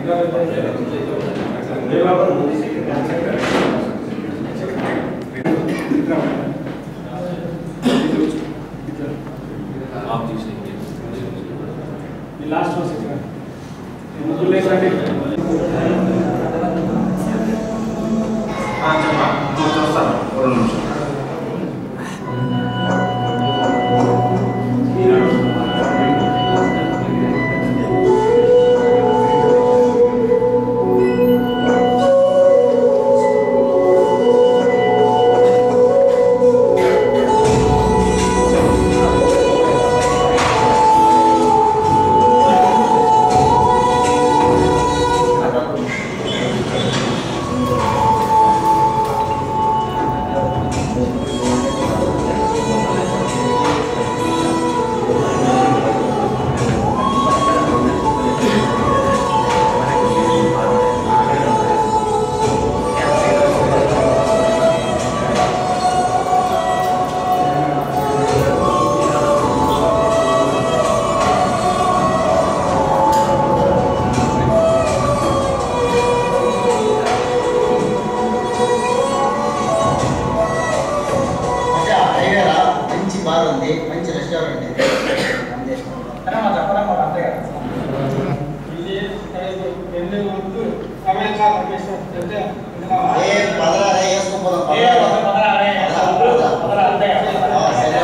Last one second ముగ్గురు లేదండి అంటే ఆ హైవేలా మంచి బార్ ఉంది మంచి రెస్టారెంట్ ఉంది అంతే. ఏ పదరా రే, వేసుకోపోదాం, పదరా రే. ఆ, సరే.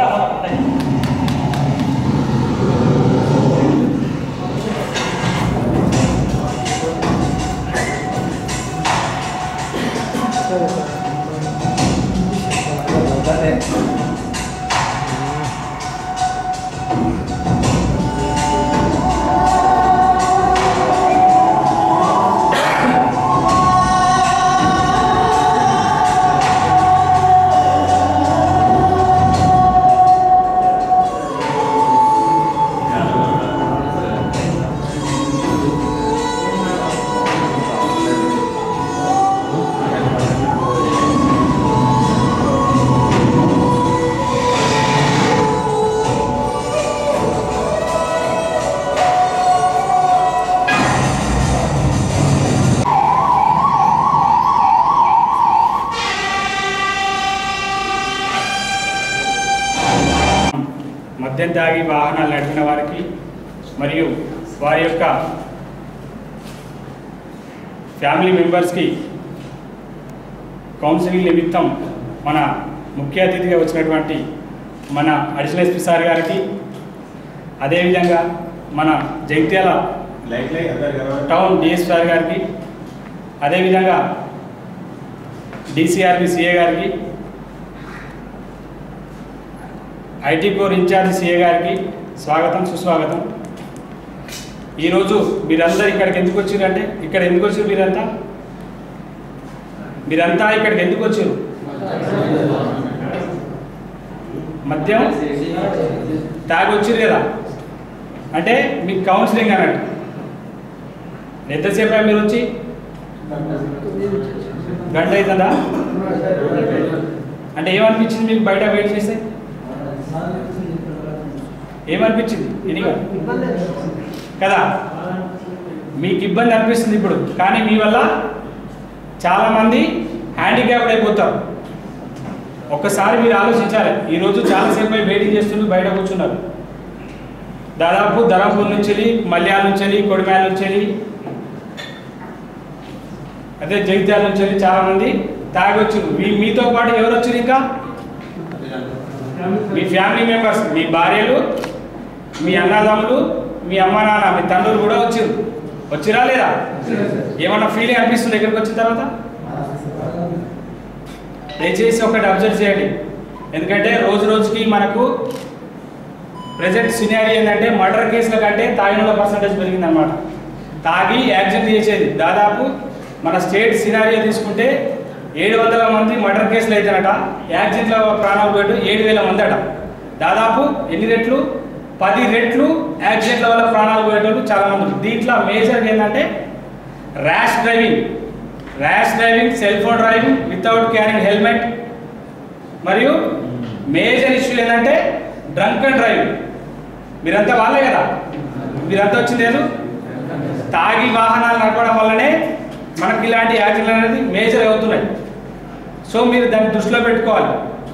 మద్యం తాగి వాహనాలు నడిపిన వారికి మరియు వారి యొక్క ఫ్యామిలీ మెంబర్స్కి కౌన్సిలింగ్ నిమిత్తం మన ముఖ్య అతిథిగా వచ్చినటువంటి మన అడిషనల్ ఎస్పీ సార్ గారికి అదేవిధంగా మన జగిత్యాల టౌన్ డిఎస్ సార్ గారికి అదేవిధంగా డిసిఆర్బి సిఏ గారికి ఐటీ కోర్ ఇన్ఛార్జ్ సిఏ గారికి స్వాగతం సుస్వాగతం ఈరోజు మీరందరూ ఇక్కడికి ఎందుకు వచ్చారంటే ఇక్కడ ఎందుకు వచ్చారు మీరంతా మీరంతా ఇక్కడికి ఎందుకు వచ్చారు మద్యం తాగి వచ్చిరు కదా అంటే మీకు కౌన్సిలింగ్ అన్నట్టు ఎంతసేపు అయ్యా మీరు వచ్చి గంట అవుతుందా అంటే ఏమనిపించింది మీకు బయట వెయిట్ చేస్తే ఏమనిపించింది ఎనీగా కదా మీకు ఇబ్బంది అనిపిస్తుంది ఇప్పుడు కానీ మీ వల్ల చాలామంది హ్యాండిక్యాప్డ్ అయిపోతారు ఒక్కసారి మీరు ఆలోచించాలి ఈరోజు చాలాసేపు అయి వెయిటింగ్ చేస్తుంటూ బయట కూర్చున్నారు దాదాపు ధరంపూర్ నుంచి వెళ్ళి, మల్యాల నుంచి వెళ్ళి, కొడిమేల నుంచి వెళ్ళి, అదే జగిత్యాల నుంచి వెళ్ళి చాలామంది తాగి వచ్చారు మీ మీతో పాటు ఎవరు వచ్చారు ఇంకా మీ ఫ్యామిలీ మెంబర్స్ మీ భార్యలు మీ అన్నదమ్ములు మీ అమ్మ నాన్న మీ తండ్రులు కూడా వచ్చారు వచ్చిరా లేదా ఏమన్నా ఫీలింగ్ అనిపిస్తుంది ఇక్కడికి వచ్చిన తర్వాత దయచేసి ఒకటి అబ్జర్వ్ చేయండి ఎందుకంటే రోజు రోజుకి మనకు ప్రజెంట్ సినారీ ఏంటంటే మర్డర్ కేసుల కంటే తాగిన పర్సంటేజ్ పెరిగిందనమాట తాగి యాక్సిడెంట్ చేసేది దాదాపు మన స్టేట్ సినారియో తీసుకుంటే ఏడు వందల మంది మర్డర్ కేసులు అయితేనట యాక్సిడెంట్ల ప్రాణాలు పోయేటు ఏడు వేల మంది అట దాదాపు ఎన్ని రెట్లు పది రెట్లు యాక్సిడెంట్ల వల్ల ప్రాణాలు పోయేటోళ్ళు చాలా మంది ఉన్నారు. దీంట్లో మేజర్ ఏంటంటే rash driving rash driving cell phone driving without carrying helmet మరియు మేజర్ ఇష్యూ ఏంటంటే డ్రంక్ అండ్ డ్రైవింగ్ మీరంతా వాళ్ళే కదా మీరంతా వచ్చింది లేదు తాగి వాహనాలు నడపడం వల్లనే మనకి ఇలాంటి యాక్సిడెంట్ అనేది మేజర్ అవుతున్నాయి సో మీరు దాన్ని దృష్టిలో పెట్టుకోవాలి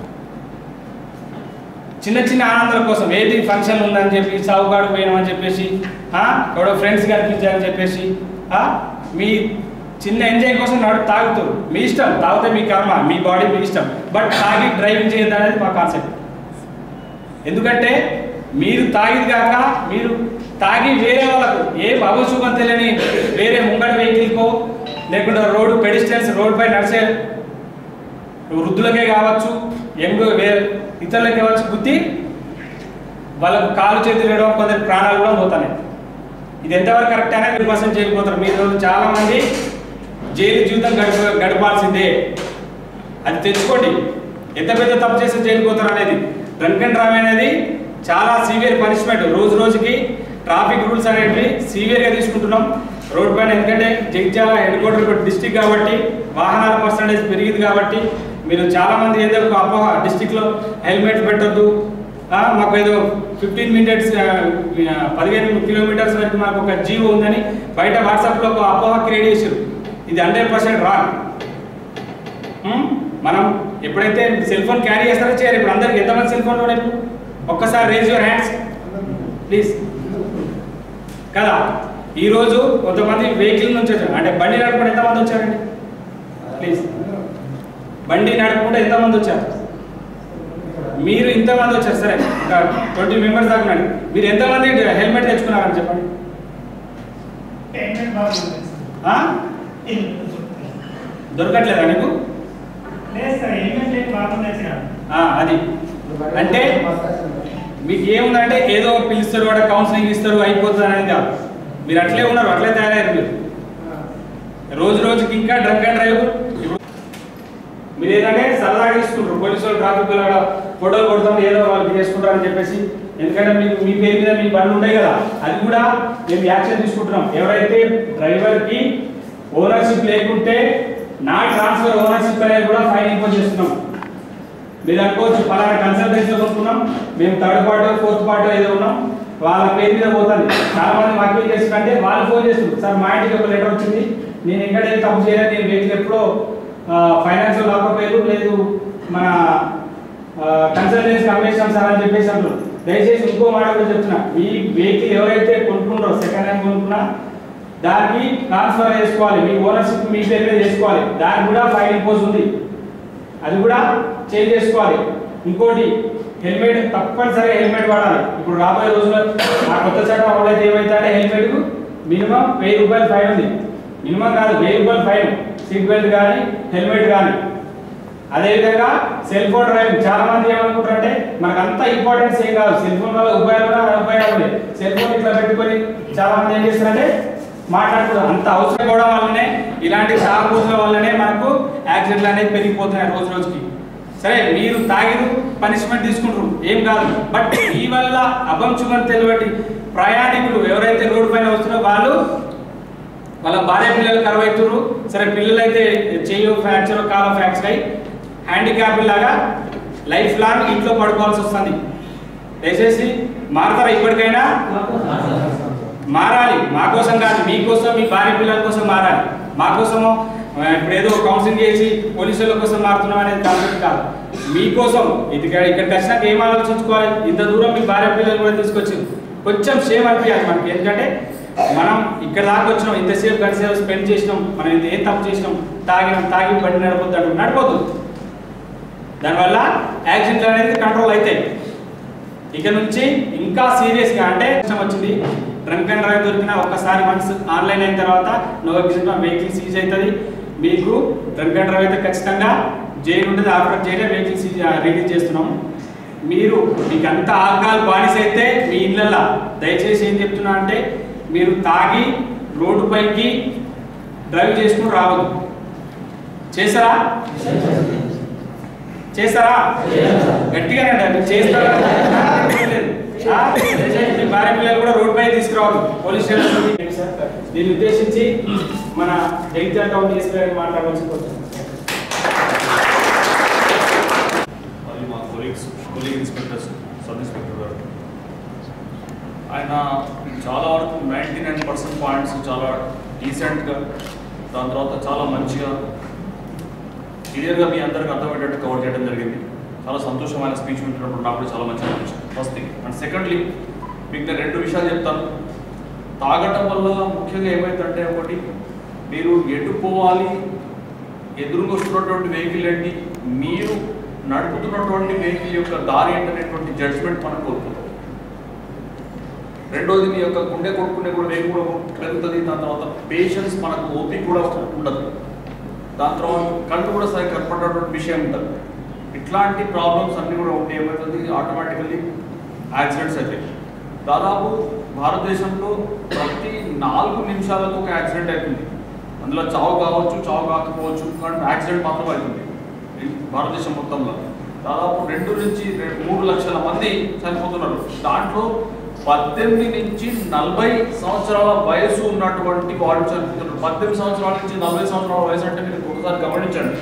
చిన్న చిన్న ఆనందాల కోసం ఏది ఫంక్షన్ ఉందని చెప్పి సాగుకాడు పోయినామని చెప్పేసి ఆ, ఎవడో ఫ్రెండ్స్ కనిపించారని చెప్పేసి ఆ, మీ చిన్న ఎంజాయ్ కోసం నడు తాగుతారు మీ ఇష్టం తాగితే మీ కర్మ మీ బాడీ మీ ఇష్టం బట్ తాగి డ్రైవింగ్ చేయొద్దు అనేది మా కాన్సెప్ట్ ఎందుకంటే మీరు తాగిది కాక మీరు తాగి వేరే వాళ్ళకు ఏ అవశుభం తెలియని వేరే ముంగడ వెహికల్కో లేకుంటే రోడ్డు పెడిస్టెన్స్ రోడ్ పై నడిచే వృద్ధులకే కావచ్చు యంగ్ వేరే ఇతరులకే కావచ్చు బుద్ధి వాళ్ళకు కాలు చేతులు వేయడం కొందరు ప్రాణాలు కూడా పోతాయి ఇది ఎంతవరకు కరెక్ట్ అనేది మీరు పర్సెంట్ చేయకపోతారు మీరు చాలా మంది జైలు జీవితం గడప గడపాల్సిందే అది తెచ్చుకోండి ఎంత పెద్ద తప్పు చేస్తే జైలుకి పోతారు అనేది డ్రంక్ అండ్ డ్రైవ్ అనేది చాలా సీవియర్ పనిష్మెంట్ రోజు రోజుకి ట్రాఫిక్ రూల్స్ అనేవి సీవియర్గా తీసుకుంటున్నాం రోడ్ పైన ఎందుకంటే జగిత్యాల హెడ్ క్వార్టర్ డిస్టిక్ కాబట్టి వాహనాల పర్సంటేజ్ పెరిగింది కాబట్టి మీరు చాలా మంది ఏదో ఒక అపోహ డిస్టిక్లో హెల్మెట్ పెట్టొద్దు ఆ, మాకు ఏదో ఫిఫ్టీన్ మినిట్స్ పదిహేను కిలోమీటర్స్ వరకు మాకు ఒక జీవో ఉందని బయట వాట్సాప్లో ఒక అపోహ క్రియేట్ చేశారు ఇది హండ్రెడ్ పర్సెంట్ రాంగ్ ఉమ్, మనం ఎప్పుడైతే సెల్ ఫోన్ క్యారీ చేస్తారో చేయరు ఇప్పుడు అందరికి ఎంతమంది సెల్ ఫోన్ ఉన్నాయి ఇప్పుడు ఒక్కసారి రేజ్ యువర్ హ్యాండ్స్ ప్లీజ్ కదా ఈరోజు కొంతమంది వెహికల్ నుంచి వచ్చారు అంటే బండి నడుపుకుంటే ఎంతమంది వచ్చారండి ప్లీజ్ బండి నడుపుకుంటే ఎంతమంది వచ్చారు మీరు ఇంతమంది వచ్చారు సరే ఒక ట్వంటీ మెంబర్స్ దాకా ఉన్నారు. మీరు ఎంతమంది హెల్మెట్ తెచ్చుకున్నారని చెప్పండి పేమెంట్ బాగుంది ఆ? దొరకట్లేదా నీకు లేదు సార్ పేమెంట్ ఏం బాగుంది సార్ ఆ, అది అంటే మీకు ఏముందంటే ఏదో పిలుస్తారు వాడు కౌన్సిలింగ్ ఇస్తారు అయిపోతుంది అనేది కాదు మీరు అట్లే ఉన్నారు అట్లే తయారయ్యారు మీరు రోజు రోజుకి ఇంకా డ్రంక్ అండ్ డ్రైవ్ ఇప్పుడు మీరు ఏంటంటే సరదాగా తీసుకుంటారు పోలీసు వాళ్ళు ట్రాఫిక్ వాళ్ళు ఫోటోలు కొడతాం ఏదో వాళ్ళు చేసుకుంటారు అని చెప్పేసి ఎందుకంటే మీకు మీ పేరు మీద మీ బండ్లు ఉంటాయి కదా అది కూడా మేము యాక్షన్ తీసుకుంటున్నాం ఎవరైతే డ్రైవర్కి ఓనర్షిప్ లేకుంటే నా ట్రాన్స్ఫర్ ఓనర్షిప్ అనేది కూడా ఫైన్ ఇంపోజ్ చేస్తున్నాం మీరు అనుకోవచ్చు పలానా కన్సల్టెన్సీ కొనుక్కున్నాం మేము థర్డ్ పార్ట్ ఫోర్త్ పార్ట్ ఏదో ఉన్నాం వాళ్ళ పేరు మీద పోతుంది చాలా మంది మాకు ఏం చేస్తుందంటే వాళ్ళు ఫోన్ చేస్తారు సార్ మా ఇంటికి ఒక లెటర్ వచ్చింది నేను ఎక్కడ ఏం తప్పు చేయలేదు నేను వెహికల్ ఎప్పుడో ఫైనాన్షియల్ లాకపోయారు లేదు మన కన్సల్టెన్సీ అమ్మేసాం సార్ అని చెప్పేసి అంటారు దయచేసి ఇంకో మాట కూడా చెప్తున్నా ఈ వెహికల్ ఎవరైతే కొనుక్కుంటారో సెకండ్ హ్యాండ్ కొనుక్కున్నా దానికి ట్రాన్స్ఫర్ చేసుకోవాలి మీ ఓనర్షిప్ మీ పేరు మీద చేసుకోవాలి దానికి కూడా ఫైన్ ఇంపోజ్ ఉంది అది కూడా చేంజ్ చేసుకోవాలి ఇంకోటి హెల్మెట్ తప్పనిసరిగా హెల్మెట్ వాడాలి ఇప్పుడు రాబోయే రోజుల్లో ఆ కొత్త చట్టం అమలైతే ఏమైతే హెల్మెట్ కు మినిమం వెయ్యి రూపాయలు ఫైన్ ఉంది మినిమం కాదు వెయ్యి రూపాయలు ఫైన్ సీట్ బెల్ట్ కానీ హెల్మెట్ కానీ అదేవిధంగా సెల్ ఫోన్ డ్రైవింగ్ చాలా మంది ఏమనుకుంటారంటే మనకు అంత ఇంపార్టెన్స్ ఏం కాదు సెల్ ఫోన్ వల్ల ఉపయోగాలు కూడా ఉపయోగాలు ఉన్నాయి సెల్ ఫోన్ ఇట్లా పెట్టుకొని చాలా మంది ఏం చేస్తారంటే మాట్లాడుతున్నారు అంత అవసరం కూడా వల్లనే ఇలాంటి తాగుబోతుల వల్లనే మనకు యాక్సిడెంట్లు అనేవి పెరిగిపోతున్నాయి రోజు రోజుకి సరే మీరు తాగిరు పనిష్మెంట్ తీసుకుంటారు ఏం కాదు బట్ ఈ వల్ల అభంశుమని తెలియటి ప్రయాణికులు ఎవరైతే రోడ్డు పైన వస్తున్నారో వాళ్ళు వాళ్ళ భార్య పిల్లలు కరువు అవుతున్నారు సరే పిల్లలు అయితే చెయ్యి ఫ్రాక్చర్ కాలు ఫ్రాక్చర్ అయ్యి హ్యాండిక్యాప్ లాగా లైఫ్ లాంగ్ ఇంట్లో పడుకోవాల్సి వస్తుంది దయచేసి మారతారా ఇప్పటికైనా మారాలి మా కోసం కాదు మీకోసం మీ భార్య పిల్లల కోసం మారాలి మా కోసము ఆ, ఇప్పుడు ఏదో కౌన్సిలింగ్ చేసి పోలీసుల కోసం మారుతున్నాం అనేది కాన్సెప్ట్ కాదు మీకోసం ఇది ఇక్కడికి వచ్చినాక ఏం ఆలోచించుకోవాలి ఇంత దూరం మీ భార్య పిల్లలు కూడా తీసుకొచ్చింది కొంచెం సేమ్ అనిపించాలి మనకి ఎందుకంటే మనం ఇక్కడ దాకా వచ్చినాం ఇంతసేపు గంటసేపు స్పెండ్ చేసినాం మనం ఇంత ఏం తప్పు చేసినాం తాగినాం తాగి బండి నడపొద్దు అంటూ నడపొద్దు దానివల్ల యాక్సిడెంట్లు అనేది కంట్రోల్ అవుతాయి ఇక నుంచి ఇంకా సీరియస్గా అంటే కష్టం వచ్చింది డ్రంక్ అండ్ డ్రైవ్ దొరికిన ఒక్కసారి వన్స్ ఆన్లైన్ అయిన తర్వాత నో ఎగ్జిట్ వెహికల్ సీజ్ అవుతుంది మీకు డ్రంక్ అండ్ డ్రైవ్ అయితే ఖచ్చితంగా జైలు ఉంటుంది ఆఫ్టర్ జైలే వెహికల్ సీజ్ రిలీజ్ చేస్తున్నాం మీరు మీకు అంత ఆల్కహాల్ బానిస అయితే మీ ఇళ్ళల్లో దయచేసి ఏం చెప్తున్నా అంటే మీరు తాగి రోడ్డు పైకి డ్రైవ్ చేసుకుని రావద్దు చేస్తారా చేస్తారా గట్టిగానే మీరు చేస్తారా ఆ, దయచేసి మీ భార్య పిల్లలు కూడా రోడ్ పై తీసుకురావద్దు పోలీస్ స్టేషన్ దీన్ని ఉద్దేశించి మన జగిత్యాల టౌన్ ఎస్పీ గారిని మాట్లాడవలసి కోరుతున్నాను. మరియు మా colleagues colleague inspectors sub inspector గారు ఆయన చాలా వరకు నైంటీ నైన్ పర్సెంట్ పాయింట్స్ చాలా డీసెంట్గా దాని తర్వాత చాలా మంచిగా క్లియర్గా మీ అందరికి అర్థమయ్యేటట్టు కవర్ చేయడం జరిగింది చాలా సంతోషమైన స్పీచ్ వింటున్నప్పుడు నాకు కూడా చాలా మంచిగా అనిపించింది ఫస్ట్ థింగ్ అండ్ సెకండ్లీ మీకు నేను రెండు విషయాలు చెప్తాను తాగటం వల్ల ముఖ్యంగా ఏమైందంటే ఒకటి మీరు ఎటు పోవాలి ఎదురుగా వస్తున్నటువంటి వెహికల్ ఏంటి మీరు నడుపుతున్నటువంటి వెహికల్ యొక్క దారి ఏంటనేటువంటి జడ్జ్మెంట్ మనం కోల్పోతాం రెండోది మీ యొక్క గుండె కొట్టుకునే కూడా వేగం కూడా పెరుగుతుంది దాని తర్వాత పేషెన్స్ మనకు ఓపిక కూడా ఉండదు దాని తర్వాత కళ్ళు కూడా సరిగ్గా కనపడేటువంటి విషయం ఉంటుంది ఇట్లాంటి ప్రాబ్లమ్స్ అన్నీ కూడా ఉంటే ఏమవుతుంది ఆటోమేటికల్లీ యాక్సిడెంట్స్ అవుతాయి దాదాపు భారతదేశంలో ప్రతి నాలుగు నిమిషాలకు ఒక యాక్సిడెంట్ అవుతుంది అందులో చావు కావచ్చు చావు కాకపోవచ్చు కానీ యాక్సిడెంట్ మాత్రం అవుతుంది ఈ భారతదేశం మొత్తంలో దాదాపు రెండు నుంచి రె- మూడు లక్షల మంది చనిపోతున్నారు దాంట్లో పద్దెనిమిది నుంచి నలభై సంవత్సరాల వయసు ఉన్నటువంటి వాళ్ళు చనిపోతున్నారు పద్దెనిమిది సంవత్సరాల నుంచి నలభై సంవత్సరాల వయసు అంటే మీరు ఒకసారి గమనించండి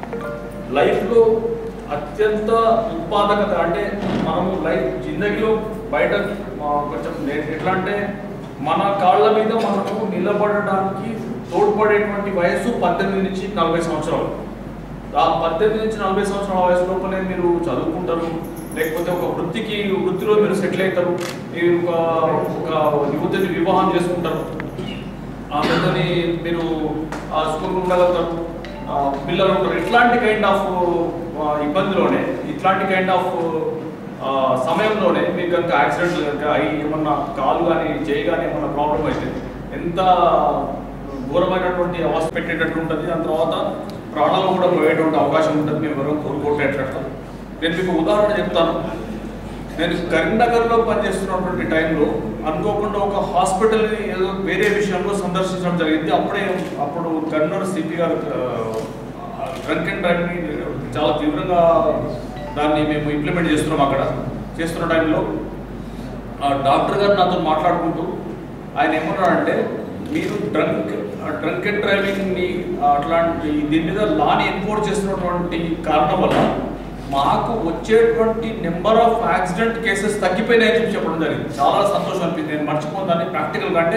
లైఫ్లో అత్యంత ఉత్పాదకత అంటే మనము లైఫ్ జిందగీలో బయట ఆ, కొంచెం నే- ఎట్లా అంటే మన కాళ్ళ మీద మనము నిలబడడానికి తోడ్పడేటువంటి వయసు పద్దెనిమిది నుంచి నలభై సంవత్సరాలు ఆ పద్దెనిమిది నుంచి నలభై సంవత్సరాల వయసు లోపలే మీరు చదువుకుంటారు లేకపోతే ఒక వృత్తికి వృత్తిలో మీరు సెటిల్ అవుతారు మీరు ఒక ఒక యువతిని వివాహం చేసుకుంటారు ఆ పెద్దని మీరు ఆ స్కూల్ ఉండగలుగుతారు ఆ పిల్లలు ఉంటారు ఇట్లాంటి కైండ్ ఆఫ్ ఇబ్బందిలోనే ఇట్లాంటి కైండ్ ఆఫ్ సమయంలోనే మీకు కనుక యాక్సిడెంట్ కనుక అయి ఏమన్నా కాలు కానీ చేయి కానీ ఏమన్నా ప్రాబ్లం అయితే ఎంత ఘోరమైనటువంటి అవస్థ పెట్టేటట్టు ఉంటుంది దాని తర్వాత ప్రాణాలు కూడా పోయేటువంటి అవకాశం ఉంటుంది మేము ఎవరో కోరుకోవట్లేదు నేను మీకు ఉదాహరణ చెప్తాను నేను కరీంనగర్లో పనిచేస్తున్నటువంటి టైంలో అనుకోకుండా ఒక హాస్పిటల్ని ఏదో వేరే విషయంలో సందర్శించడం జరిగింది అప్పుడే అప్పుడు కరీంనగర్ సిపి గారు డ్రంక్ అండ్ డ్రైవ్ని చాలా తీవ్రంగా దాన్ని మేము ఇంప్లిమెంట్ చేస్తున్నాం అక్కడ చేస్తున్న టైంలో ఆ డాక్టర్ గారు నాతో మాట్లాడుకుంటూ ఆయన ఏమన్నాడంటే మీరు డ్రంక్ డ్రంక్ అండ్ డ్రైవింగ్ని అట్లాంటి దీని మీద లాని ఎన్ఫోర్స్ చేస్తున్నటువంటి కారణం వల్ల మాకు వచ్చేటువంటి నెంబర్ ఆఫ్ యాక్సిడెంట్ కేసెస్ తగ్గిపోయినాయని చెప్పి చెప్పడం జరిగింది చాలా సంతోషం అనిపించింది నేను మర్చిపోను దాన్ని ప్రాక్టికల్గా అంటే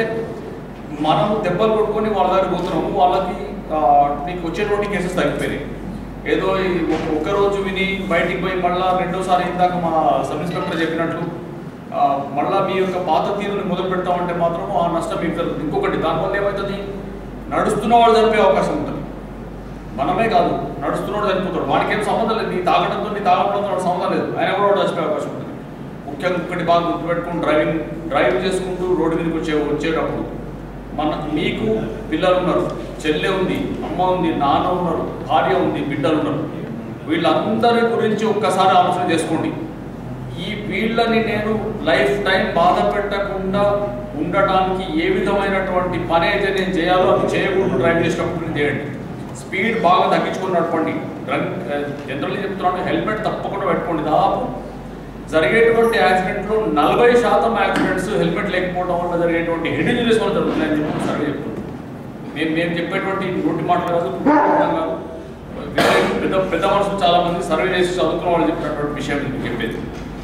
మనం దెబ్బలు కొట్టుకొని వాళ్ళ దగ్గర పోతున్నాము వాళ్ళకి ఆ, మీకు వచ్చేటువంటి కేసెస్ తగ్గిపోయినాయి ఏదో ఈ ఒక- ఒక రోజు విని బయటికి పోయి మళ్ళా రెండోసారి ఇందాక మా సబ్ ఇన్స్పెక్టర్ చెప్పినట్లు ఆ, మళ్ళా మీ యొక్క పాత తీరుని మొదలు పెడతామంటే మాత్రం ఆ నష్టం మీకు కలుగుతుంది ఇంకొకటి దానివల్ల ఏమవుతుంది నడుస్తున్న వాళ్ళు చనిపోయే అవకాశం ఉంటుంది మనమే కాదు నడుస్తున్నాడు చనిపోతాడు వాడికి ఏం సంబంధం లేదు నీ తాగడంతో నీ తాగడంతో వాడు సంబంధం లేదు ఆయన కూడా వాడు చచ్చిపోయే అవకాశం ఉంటుంది ముఖ్యంగా ఒకటి బాగా గుర్తుపెట్టుకుని డ్రైవింగ్ డ్రైవ్ చేసుకుంటూ రోడ్డు మీదకి వచ్చే వచ్చేటప్పుడు మన మీకు పిల్లలు ఉన్నారు చెల్లె ఉంది అమ్మ ఉంది నాన్న ఉన్నారు భార్య ఉంది బిడ్డలు ఉన్నారు వీళ్ళందరి గురించి ఒక్కసారి ఆలోచన చేసుకోండి ఈ వీళ్ళని నేను లైఫ్ టైం బాధ పెట్టకుండా ఉండటానికి ఏ విధమైనటువంటి పని అయితే నేను చేయాలో అది చేయకుండా డ్రైవ్ చేసేటప్పుడు చేయండి స్పీడ్ బాగా తగ్గించుకొని నడపండి డ్రంక్ జనరల్లీ చెప్తున్నాను హెల్మెట్ తప్పకుండా పెట్టుకోండి దాదాపు జరిగేటువంటి యాక్సిడెంట్లో నలభై శాతం యాక్సిడెంట్స్ హెల్మెట్ లేకపోవడం వల్ల జరిగేటువంటి హెడ్ ఇంజరీస్ వల్ల జరుగుతున్నాయని చెప్పి సర్వే చెప్తుంది మేము మేము చెప్పేటువంటి నోటి మాటలు కాదు అర్థం కాదు వేరే పెద్ద పెద్ద మనుషులు చాలా మంది సర్వే చేసి చదువుకున్న వాళ్ళు చెప్పినటువంటి విషయం నేను మీకు చెప్పేది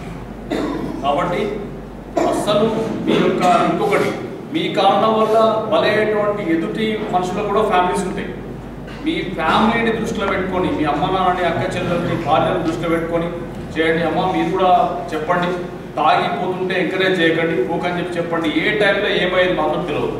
కాబట్టి అస్సలు మీ యొక్క ఇంకొకటి మీ కారణం వల్ల బలయ్యేటువంటి ఎదుటి మనుషులు కూడా ఫ్యామిలీస్ ఉంటాయి మీ ఫ్యామిలీని దృష్టిలో పెట్టుకొని మీ అమ్మ నాన్నని అక్క చెల్లెల్ని భార్యను దృష్టిలో పెట్టుకొని చేయండి అమ్మ మీరు కూడా చెప్పండి తాగిపోతుంటే ఎంకరేజ్ చేయకండి పోకని చెప్పి చెప్పండి ఏ టైంలో ఏమైంది మాత్రం తెలియదు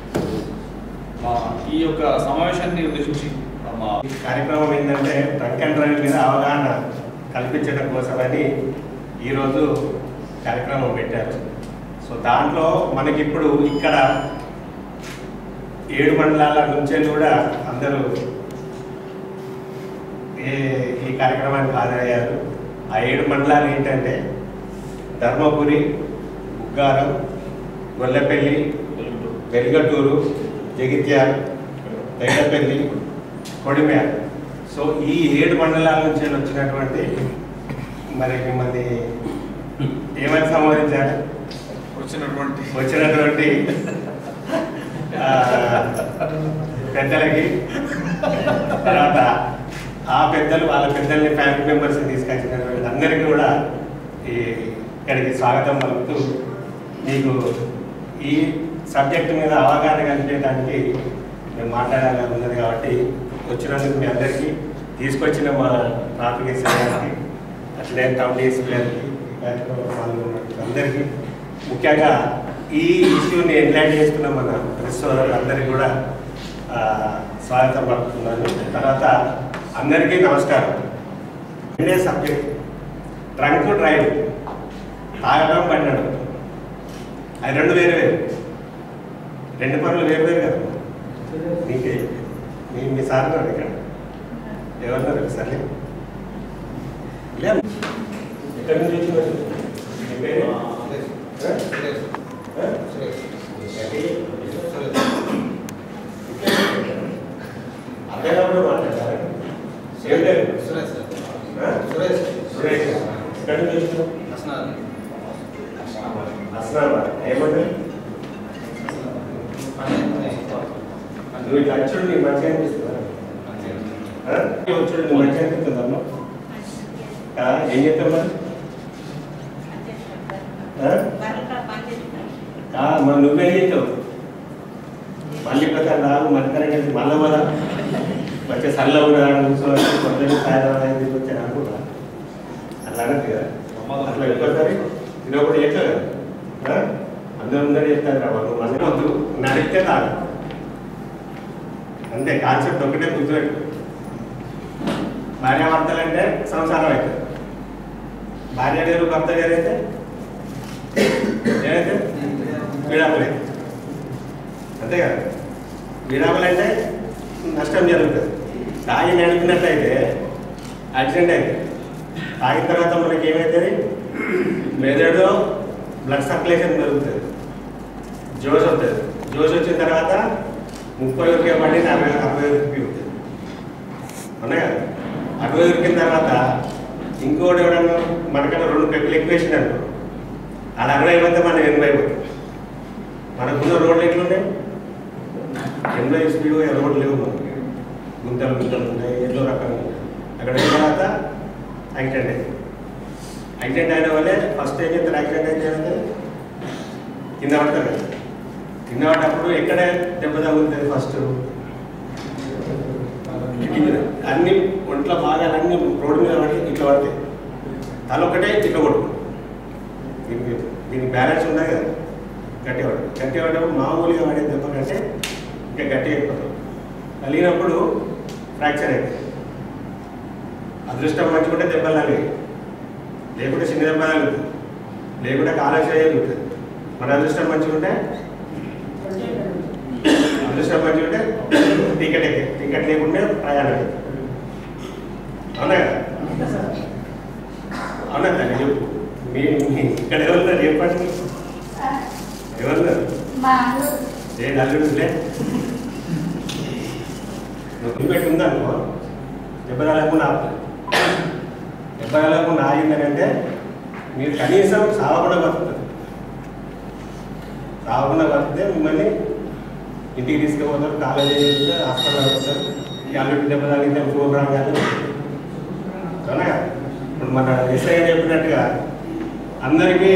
మా ఈ యొక్క సమావేశాన్ని ఉద్దేశించి మా ఈ కార్యక్రమం ఏంటంటే ట్రంక్ అండ్ డ్రైవ్ మీద అవగాహన కల్పించడం కోసమని ఈరోజు కార్యక్రమం పెట్టారు సో దాంట్లో మనకి ఇప్పుడు ఇక్కడ ఏడు మండలాల నుంచే కూడా అందరూ ఏ ఈ కార్యక్రమానికి హాజరయ్యారు ఆ ఏడు మండలాలు ఏంటంటే ధర్మపురి బుగ్గారం గొల్లపల్లి వెల్గటూరు జగిత్యాల పెద్దపల్లి కొడిమేర సో ఈ ఏడు మండలాల నుంచి వచ్చినటువంటి మరి మిమ్మల్ని ఏమని సంబోధించారు వచ్చినటువంటి వచ్చినటువంటి ఆ, పెద్దలకి తర్వాత ఆ పెద్దలు వాళ్ళ పెద్దల్ని ఫ్యామిలీ మెంబర్స్ని తీసుకొచ్చినటువంటి అందరికీ కూడా ఈ ఇక్కడికి స్వాగతం పలుకుతూ మీకు ఈ సబ్జెక్ట్ మీద అవగాహన కల్పించడానికి మేము మాట్లాడాలని ఉన్నది కాబట్టి వచ్చినందుకు మీ అందరికీ తీసుకొచ్చిన మా ట్రాఫిక్ ఎస్ఐ గారికి అట్లనే కమిటీ ఎస్పీ గారికి ఈ కార్యక్రమంలో పాల్గొన్న అందరికీ ముఖ్యంగా ఈ ఇష్యూని ఎన్లైట్ చేసుకున్న మన ప్రెస్ సోదరులందరికీ కూడా ఆ, స్వాగతం పలుకుతున్నాను తర్వాత అందరికీ నమస్కారం రెండే సబ్జెక్ట్ ట్రంక్ డ్రైవ్ తాగడం పడినాడు అది రెండు వేరు వేరు రెండు పనులు వేరు వేరు కదా నీకే మీ మీ సార్ ఉన్నారు ఇక్కడ ఎవరున్నారు సరే లేదు ఎక్కడి నుంచి వచ్చినారు మీ పేరు? ఆ? ఆ? ఎక్కడి? అర్థమైనప్పుడు మాట్లాడారు ఏం లేదు సురేష్ ఆ? సురేష్ సురేష్ ఎక్కడి నుంచి వచ్చినావు అసలు అసలు ఏమంటారు నువ్వు ఇట్లా వచ్చుడు నీకు మంచిగా అనిపిస్తుందా ఆ? ఈ వచ్చుడు నీకు మంచిగా అనిపిస్తుందమ్మా ఆ, ఏం చేస్తావు మరి ఆ? ఆ, మరి నువ్వేం చేస్తావు మళ్ళీ ప్రకారం రాదు మధ్యాహ్నం కలిసి మళ్ళీ మళ్ళా వచ్చే సల్ల ఉన్నాడు కూర్చోవాలి కొంచెం సాయంత్రం తీసుకొచ్చాను అనుకుంటా అట్లా అనదు కదా అట్లా ఇంకోసారి ఇది ఒకటి చెప్తా కదా ఆ? అందరూ ముందర చెప్తాను రా బాబు మళ్ళీ వద్దు నడిస్తే తాగు అంతే కాన్సెప్ట్ ఒకటే గుర్తుపెట్టు భార్యాభర్తలు అంటే సంసారం అవుతుంది భార్య గారు భర్త గారు అయితే ఏమైతే విడాకులు అవుతాయి. అంతే కదా విడాకులు అంటే నష్టం జరుగుతుంది తాగి నడిపినట్లయితే యాక్సిడెంట్ అయితే తాగిన తర్వాత మనకి ఏమవుతుంది మెదడు బ్లడ్ సర్క్యులేషన్ పెరుగుతుంది జోష్ వస్తుంది జోష్ వచ్చిన తర్వాత ముప్పై ఉరికే పడి అరవై అరవై ఉరికి ఉంటుంది అవునా కదా అరవై ఉరికిన తర్వాత ఇంకోటి ఎవడన్నా మనకన్నా రెండు పెప్పులు ఎక్కువ వేసినారు అలా అరవై పోతే మనం ఎనభై పోతుంది మనకున్న రోడ్లు ఎట్లున్నాయి ఎనభై స్పీడ్ రోడ్లు లేవు మనకి గుంతలు గుంతలు ఉన్నాయి ఏదో రకంగా ఉన్నాయి. అక్కడ అయిన తర్వాత యాక్సిడెంట్ అయింది యాక్సిడెంట్ అయిన వాళ్ళే ఫస్ట్ ఏం చేస్తారు యాక్సిడెంట్ అయితే ఏమైతే కింద పడతారు కదా. కింద పడ్డప్పుడు ఎక్కడ దెబ్బ తగులుతుంది ఫస్ట్ కిటికీ మీద అన్ని ఒంట్లో భాగాలు అన్ని రోడ్డు మీద పడి ఇట్లా పడతాయి తల ఒకటే ఇట్లా కొడుకు దీనికి దీనికి బ్యాలెన్స్ ఉన్నాయి కదా గట్టి పడదు గట్టి పడ్డప్పుడు మామూలుగా పడే దెబ్బ కంటే ఇంకా గట్టిగా అయిపోతుంది కలిగినప్పుడు ఫ్రాక్చర్ అవుతుంది అదృష్టం మంచుకుంటే దెబ్బలు తగిలి లేకుంటే చిన్న దెబ్బ తగులుతుంది లేకుంటే కాలక్షయం జరుగుతుంది మన అదృష్టం మంచుకుంటే అదృష్టం మంచుకుంటే టికెట్ ఎక్కి టికెట్ లేకుంటే ప్రయాణం అవుతుంది. అవునా కదా అవునా తల్లి చెప్పు మీ మీ ఇక్కడ ఎవరున్నారు చెప్పండి ఎవరున్నారు ఏ నల్లుడులే నువ్వు పెట్టి ఉందనుకో దెబ్బ తగలకుండా ఆపుతుంది దెబ్బ తగలకుండా ఆగిందని అంటే మీరు కనీసం సావకుండా బతుకుతుంది సావకుండా బతికితే మిమ్మల్ని ఇంటికి తీసుకుపోతారు కాలేజీ హాస్పిటల్ వస్తారు ఈ అల్లుడి దెబ్బ తగిలితే ప్రోగ్రామ్ కాదు అవునా కదా? ఇప్పుడు మన ఎస్ఐ చెప్పినట్టుగా అందరికీ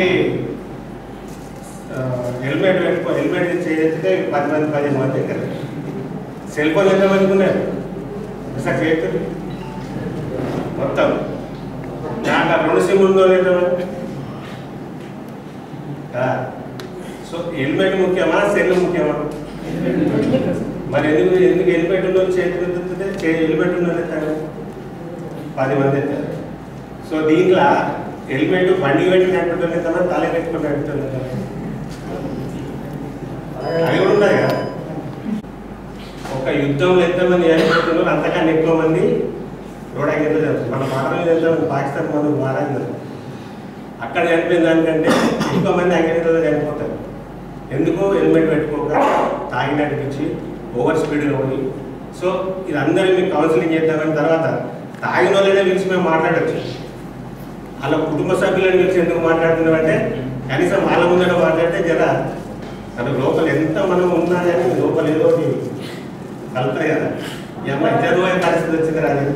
ఆ, హెల్మెట్ పెట్టుకో హెల్మెట్ చేస్తే పది మంది పదిహేను మంది ఎక్కడ సెల్ ఫోన్ ఎంతమందికి ఉన్నారు ఒకసారి చేతులు మొత్తం నాకు రెండు సిమ్లు ఉందో లేదో కదా సో హెల్మెట్ ముఖ్యమా సెల్ ముఖ్యమా మరి ఎందుకు ఎందుకు హెల్మెట్ ఉన్న చేతులు ఎత్తుతుంటే చే- హెల్మెట్ ఉన్న ఎత్తారు పది మంది ఎత్తారు సో దీంట్లో హెల్మెట్ బండి పెట్టినట్టు ఎంతమంది తల పెట్టుకున్నట్టు ఎంతమంది? అవి కూడా ఉన్నాయి కదా ఒక యుద్ధంలో ఎంతమంది చనిపోతున్నారు అంతకన్నా ఎక్కువ మంది రోడ్ యాక్సిడెంట్ జరుగుతుంది మన భారతదేశం ఎంతమంది పాకిస్తాన్ మంది మారాలి అక్కడ చనిపోయిన దానికంటే ఎక్కువ మంది యాక్సిడెంట్లో చనిపోతారు ఎందుకు హెల్మెట్ పెట్టుకోక తాగి నడిపించి ఓవర్ స్పీడ్గా పోయి సో ఇది అందరూ మీకు కౌన్సిలింగ్ చేద్దామని తర్వాత తాగిన వాళ్ళనే పిలిచి మేము మాట్లాడచ్చు అలా కుటుంబ సభ్యులను పిలిచి ఎందుకు మాట్లాడుతున్నామంటే కనీసం వాళ్ళ ముందర మాట్లాడితే జర మన లోపల ఎంత మనం ఉన్నా కానీ లోపల ఏదో ఒకటి కలుపుతాయి కదా ఈ అమ్మాయి ఇద్దరు పోయే పరిస్థితి వచ్చింది రాదు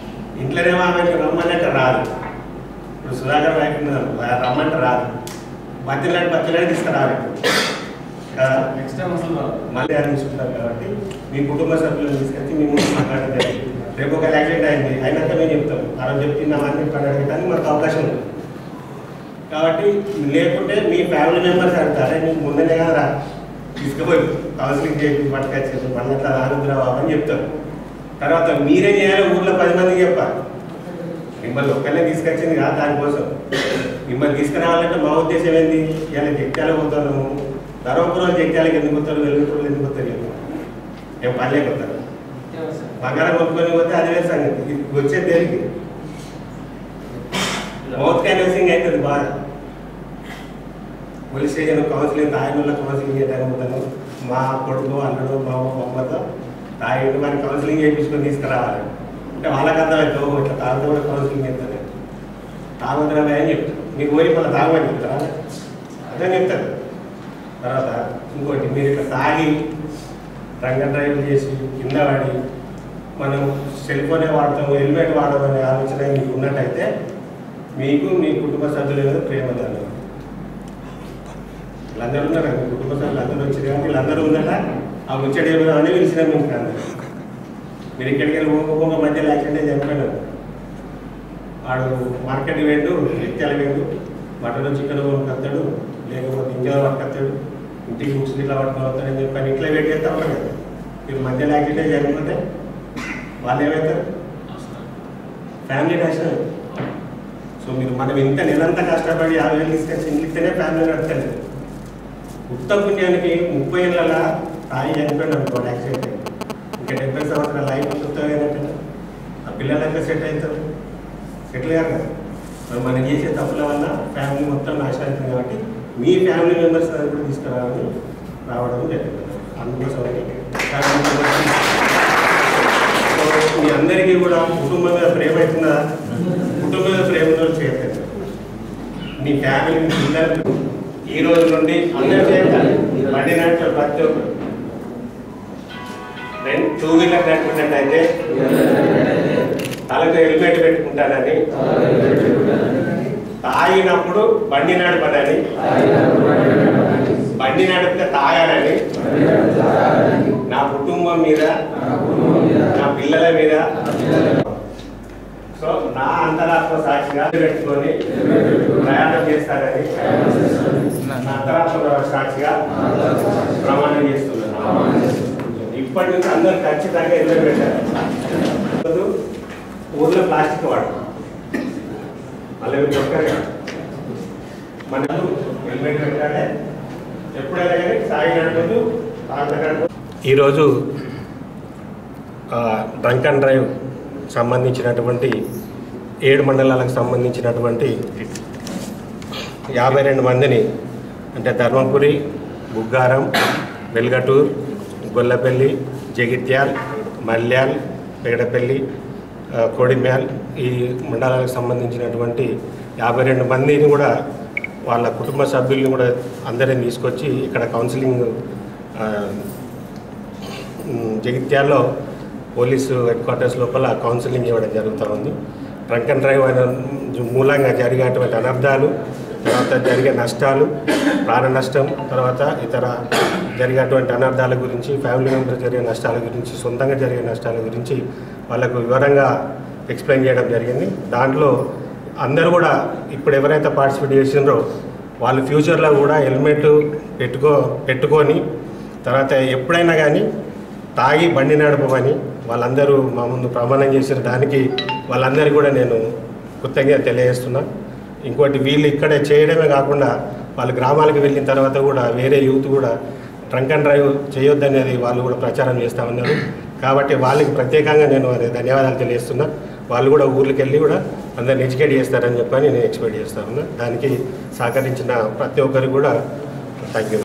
ఇంట్లోనేమో ఆమె రమ్మంటే రాదు ఇప్పుడు సుధాకర్ వైపు రమ్మంటే రాదు బతిలాడి బతిలాడి తీసుకురావాలి కదా నెక్స్ట్ టైం అసలు రాదు. మళ్ళీ అది తీసుకుంటారు కాబట్టి మీ కుటుంబ సభ్యులను తీసుకొచ్చి మీ ముందు మాట్లాడడం జరిగింది రేపు ఒక యాక్సిడెంట్ అయింది అయినాక మేము చెప్తాం ఆ రోజు చెప్తున్నామని చెప్పి అడగడానికి మాకు అవకాశం ఉంది కాబట్టి లేకుంటే మీ ఫ్యామిలీ మెంబర్స్ అడతారే మీకు ముందనే కదా తీసుకుపోయి కౌన్సిలింగ్ చేసి పట్టుకొచ్చేసి మళ్ళీ అట్లా రానుద్రా బాబు అని చెప్తారు తర్వాత మీరేం చేయాలి ఊర్లో పది మందికి చెప్పాలి మిమ్మల్ని ఒక్కనే తీసుకొచ్చింది కాదు దానికోసం మిమ్మల్ని తీసుకురావాలంటే మా ఉద్దేశం ఏంది ఇలా జగ్త్యాల పోతాను ధర్మపురం జగ్త్యాలకి ఎందుకు పోతారు వెలుగుటూరులు ఎందుకు పోతారు చెప్పు. ఏం పల్లెకి పోతారు బంగారం కొనుక్కొని పోతే అదే వేరే సంగతి ఇది వచ్చేది దేనికి మౌత్ క్యాన్వసింగ్ అవుతుంది బాగా పోలీస్ స్టేషన్ కౌన్సిలింగ్ తాయిలో కౌన్సిలింగ్ చేయడానికి పోతాను మా కొడుకు అల్లుడు మా బొమ్మతో తాగి మరి కౌన్సిలింగ్ చేయించుకొని తీసుకురావాలి అంటే వాళ్ళకి అర్థమైతే ఓ ఇట్లా తాగుతూ కూడా కౌన్సిలింగ్ చేస్తారు తాగుతున్నా అని చెప్తారు మీకు పోయి మళ్ళీ తాగమని చెప్తారా అదే చెప్తారు తర్వాత ఇంకోటి మీరు ఇట్లా తాగి రంగ డ్రైవ్ చేసి కింద పడి మనం సెల్ ఫోనే వాడతాము హెల్మెట్ వాడమనే ఆలోచన మీకు ఉన్నట్టయితే మీకు మీ కుటుంబ సభ్యుల మీద ప్రేమ దండం వీళ్ళందరూ ఉన్నారు మీ కుటుంబ సభ్యులు అందరూ వచ్చారు కానీ వీళ్ళందరూ ఉన్నారా ఆ ముచ్చడి అని పిలిచిన మీకు కాదు మీరు ఇక్కడికి వెళ్ళి పోక మధ్యలో యాక్సిడెంట్ చనిపోయినారు వాడు మార్కెట్ వేడు వ్యక్తుల వేడు మటన్ చికెన్ పట్టుకొస్తాడు లేకపోతే ఇంకేదో పట్టుకొస్తాడు ఇంటికి బుక్స్ ఇట్లా పట్టుకొని వస్తాడని చెప్పి అని ఇట్లా వెయిట్ చేస్తా ఉంటారు కదా మీరు మధ్యలో యాక్సిడెంట్ జరిగిపోతే వాళ్ళు ఏమవుతారు ఫ్యామిలీ నాశనం సో మీరు మనం ఇంత నెలంతా కష్టపడి యాభై వేలు తీసుకొచ్చి ఇంటికి ఇస్తేనే ఫ్యామిలీ నడతలేదు ఉత్తమ పుణ్యానికి ముప్పై ఏళ్ళ తాయి చనిపోయాడు అనుకోండి యాక్సిడెంట్ అయ్యి. ఇంకా డెబ్బై సంవత్సరాల లైఫ్ ఉత్తగా అయినట్టు ఆ పిల్లలకి సెట్ అవుతారు సెటిల్ గారు కదా మరి మనం చేసే తప్పుల వల్ల ఫ్యామిలీ మొత్తం నాశనం అవుతుంది కాబట్టి మీ ఫ్యామిలీ మెంబర్స్ దగ్గర కూడా తీసుకురావాలని రావడం జరిగింది అందుకోసం ఫ్యామిలీ మెంబర్స్ సో మీ అందరికీ కూడా కుటుంబం మీద ప్రేమ అవుతుందా కుటుంబం మీద ప్రేమ ఉన్న వాళ్ళు చేయట్లేదు మీ ఫ్యామిలీ మీ పిల్లలు ఈ రోజు నుండి అందరూ చేయాలి బండి నడిచారు ప్రతి ఒక్కరు నేను టూ వీలర్ నడుపుకున్నట్టయితే తలకు హెల్మెట్ పెట్టుకుంటానని తాగినప్పుడు బండి నడపనని బండి నడిపితే తాగాలని నా కుటుంబం మీద నా పిల్లల మీద సో నా అంతరాత్మ సాక్షిగా పెట్టుకొని ప్రయాణం చేస్తానని నా అంతరాత్మ సాక్షిగా ప్రమాణం చేస్తున్నాను ఇప్పటి నుంచి అందరూ ఖచ్చితంగా ఎందుకు పెట్టారు ఊర్లో ప్లాస్టిక్ వాడు మళ్ళీ మీరు చెప్పారు కదా మనకు హెల్మెట్ పెట్టాలి ఎప్పుడైనా కానీ సాగి నడపదు తాగదు ఈరోజు డ్రంక్ అండ్ డ్రైవ్ సంబంధించినటువంటి ఏడు మండలాలకు సంబంధించినటువంటి యాభై రెండు మందిని అంటే ధర్మపురి బుగ్గారం వెల్గటూర్ గొల్లపల్లి జగిత్యాల్ మల్యాల్ పెగడపల్లి ఆ, కోడిమ్యాల్ ఈ మండలాలకు సంబంధించినటువంటి యాభై రెండు మందిని కూడా వాళ్ళ కుటుంబ సభ్యుల్ని కూడా అందరిని తీసుకొచ్చి ఇక్కడ కౌన్సిలింగ్ ఆ, ఉమ్, జగిత్యాల్లో పోలీసు హెడ్ క్వార్టర్స్ లోపల కౌన్సిలింగ్ ఇవ్వడం జరుగుతూ ఉంది ట్రంక్ అండ్ డ్రైవ్ అయిన మూలంగా జరిగినటువంటి అనర్థాలు తర్వాత జరిగే నష్టాలు ప్రాణ నష్టం తర్వాత ఇతర జరిగేటువంటి అనర్థాల గురించి ఫ్యామిలీ మెంబర్స్ జరిగే నష్టాల గురించి సొంతంగా జరిగే నష్టాల గురించి వాళ్ళకు వివరంగా ఎక్స్ప్లెయిన్ చేయడం జరిగింది దాంట్లో అందరూ కూడా ఇప్పుడు ఎవరైతే పార్టిసిపేట్ చేసిండ్రో వాళ్ళు ఫ్యూచర్లో కూడా హెల్మెట్ పెట్టుకో పెట్టుకొని తర్వాత ఎప్పుడైనా కానీ తాగి బండి నడపమని వాళ్ళందరూ మా ముందు ప్రమాణం చేసిన దానికి వాళ్ళందరికీ కూడా నేను కృతజ్ఞత తెలియజేస్తున్నా ఇంకోటి వీళ్ళు ఇక్కడే చేయడమే కాకుండా వాళ్ళ గ్రామాలకు వెళ్ళిన తర్వాత కూడా వేరే యూత్ కూడా ట్రంక్ అండ్ డ్రైవ్ చేయొద్దనేది వాళ్ళు కూడా ప్రచారం చేస్తూ ఉన్నారు కాబట్టి వాళ్ళకి ప్రత్యేకంగా నేను అది ధన్యవాదాలు తెలియజేస్తున్నా వాళ్ళు కూడా ఊర్లకు వెళ్ళి కూడా అందరిని ఎడ్యుకేట్ చేస్తారని చెప్పని నేను ఎక్స్పెక్ట్ చేస్తా ఉన్నా దానికి సహకరించిన ప్రతి ఒక్కరికి కూడా థ్యాంక్ యూ